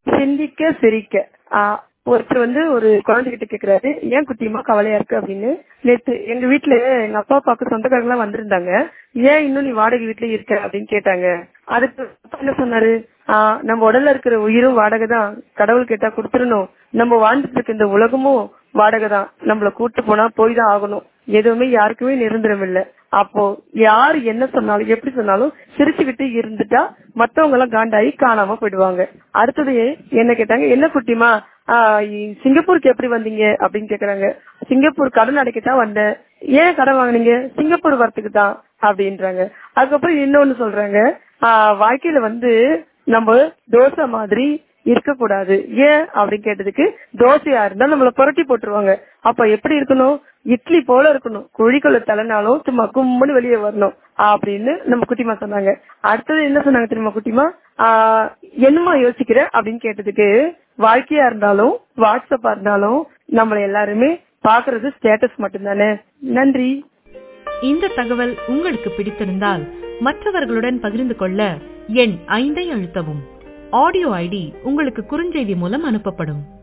சிந்திக்க சிரிக்க ஆஹ் ஒருத்தர் வந்து ஒரு குழந்தைகிட்ட கேக்குறாரு ஏன் குட்டிமா கவலையா இருக்கு அப்படின்னு நேத்து எங்க வீட்டுல எங்க அப்பா அப்பாவுக்கு சொந்தக்காரங்க எல்லாம் வந்திருந்தாங்க ஏன் இன்னும் நீ வாடகை வீட்டுல இருக்க அப்படின்னு கேட்டாங்க அதுக்கு அப்பா என்ன சொன்னாரு ஆஹ் நம்ம உடல்ல இருக்கிற உயிரும் வாடகை தான் கடவுள் கேட்டா கொடுத்துடணும் நம்ம வாழ்ந்துட்டு இருக்க இந்த உலகமும் வாடகை தான் நம்மள கூட்டு போனா போய் தான் ஆகணும் எதுவுமே யாருக்குமே நிரந்தரம் இல்ல அப்போ யார் என்ன சொன்னாலும் எப்படி சொன்னாலும் சிரிச்சுக்கிட்டு இருந்துட்டா மத்தவங்க எல்லாம் காண்டாயி காணாம போயிடுவாங்க அடுத்தது என்ன கேட்டாங்க என்ன குட்டிமா ஆஹ் சிங்கப்பூருக்கு எப்படி வந்தீங்க அப்படின்னு கேக்குறாங்க சிங்கப்பூர் கடன் அடைக்கத்தான் வந்தேன் ஏன் கடன் வாங்குனீங்க சிங்கப்பூர் வரத்துக்கு தான் அப்படின்றாங்க அதுக்கப்புறம் இன்னொன்னு சொல்றாங்க ஆஹ் வாழ்க்கையில வந்து நம்ம தோசை மாதிரி இருக்கக்கூடாது ஏன் அப்படின்னு கேட்டதுக்கு தோசையா இருந்தா நம்மள புரட்டி போட்டுருவாங்க அப்ப எப்படி இருக்கணும் இட்லி போல இருக்கணும் குழிக்குள்ள தலைனாலும் சும்மா கும்முன்னு வெளியே வரணும் அப்படின்னு நம்ம குட்டிமா சொன்னாங்க அடுத்தது என்ன சொன்னாங்க தெரியுமா குட்டிமா ஆஹ் என்னமா யோசிக்கிற அப்படின்னு கேட்டதுக்கு வாழ்க்கையா இருந்தாலும் வாட்ஸ்அப்பா இருந்தாலும் நம்மள எல்லாருமே பாக்குறது ஸ்டேட்டஸ் மட்டும்தானே நன்றி இந்த தகவல் உங்களுக்கு பிடித்திருந்தால் மற்றவர்களுடன் பகிர்ந்து கொள்ள எண் ஐந்தை அழுத்தவும் ஆடியோ ஐடி உங்களுக்கு குறுஞ்செய்தி மூலம் அனுப்பப்படும்